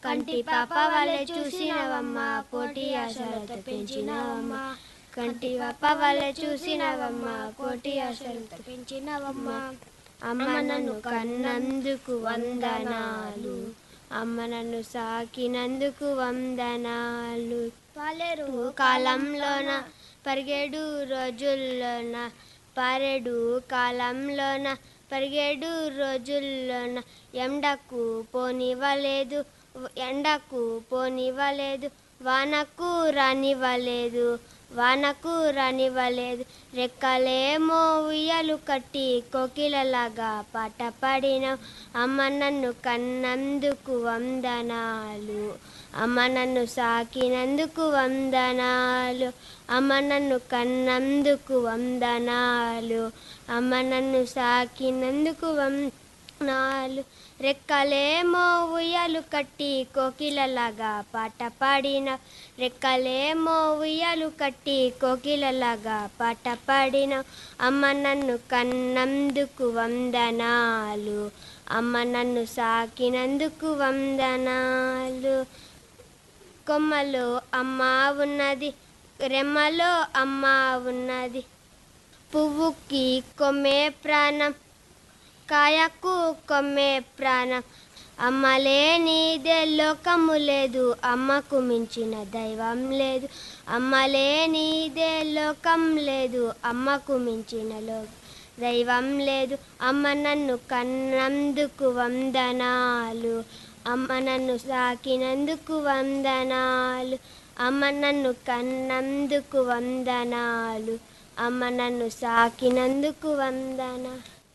కంటి పాప వలె చూసినవమ్మ కోటి ఆశలతో పెంచినవమ్మ కంటి పాప వలె చూసినవమ్మ కోటి ఆశలతో పెంచినవమ్మ అమ్మ నన్ను కన్నందుకు వందనాలు అమ్మ నన్ను సాకినందుకు వందనాలు పాలేరు కాలంలోన పరిగేడు రోజుల్లోన పారేడు కాలంలోన పరిగేడు రోజుల్లోన ఎండకు పోనివ్వలేదు ఎండకు పోనివ్వలేదు వానకు రానివ్వలేదు వానకు రానివ్వలేదు రెక్కలేమో ఉయ్యలు కట్టి కోకిలలాగా పాట పాడిన అమ్మ నన్ను కన్నందుకు వందనాలు అమ్మ నన్ను సాకినందుకు వందనాలు అమ్మ నన్ను కన్నందుకు వందనాలు అమ్మ నన్ను సాకినందుకు వందనాలు రెక్కలేమో ఉయ్యలు కట్టి కోకిలలాగా పాట పాడిన రెక్కలేమో ఉయ్యలు కట్టి కోకిలలాగా పాట పాడిన అమ్మ నన్ను కన్నందుకు వందనాలు అమ్మ నన్ను సాకినందుకు వందనాలు కొమ్మలో అమ్మ ఉన్నది రెమ్మలో అమ్మ ఉన్నది పువ్వుకి కొమ్మే ప్రాణం కాయకు కొమ్మే ప్రాణం అమ్మలే నీదే లోకము లేదు అమ్మకు మించిన దైవం లేదు అమ్మలే నీదే లోకం లేదు అమ్మకు మించిన లో దైవం లేదు అమ్మ నన్ను కన్నందుకు వందనాలు అమ్మ నన్ను సాకినందుకు వందనాలు అమ్మ నన్ను కన్నందుకు వందనాలు అమ్మ నన్ను సాకినందుకు వందనా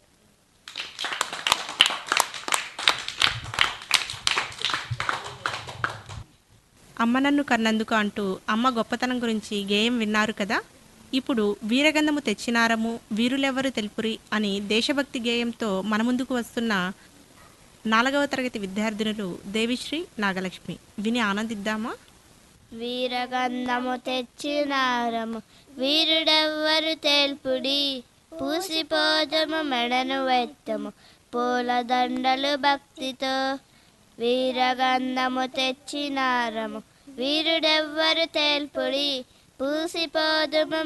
అమ్మ నన్ను కన్నందుకు అంటూ అమ్మ గొప్పతనం గురించి గేయం విన్నారు కదా ఇప్పుడు వీరగంధము తెచ్చినారము వీరులెవరు తెలుపురి అని దేశభక్తి గేయంతో మన ముందుకు వస్తున్న నాలుగవ తరగతి విద్యార్థినులు దేవిశ్రీ నాగలక్ష్మి విని ఆనందిద్దామా వీరగంధము తెచ్చినారము వీరుడెవ్వరు తేల్పుడి పూసిపోదము మెడను వెత్తము పూలదండలు భక్తితో వీరగంధము తెచ్చినారము వీరుడెవ్వరు తేల్పుడి పూసిపోదము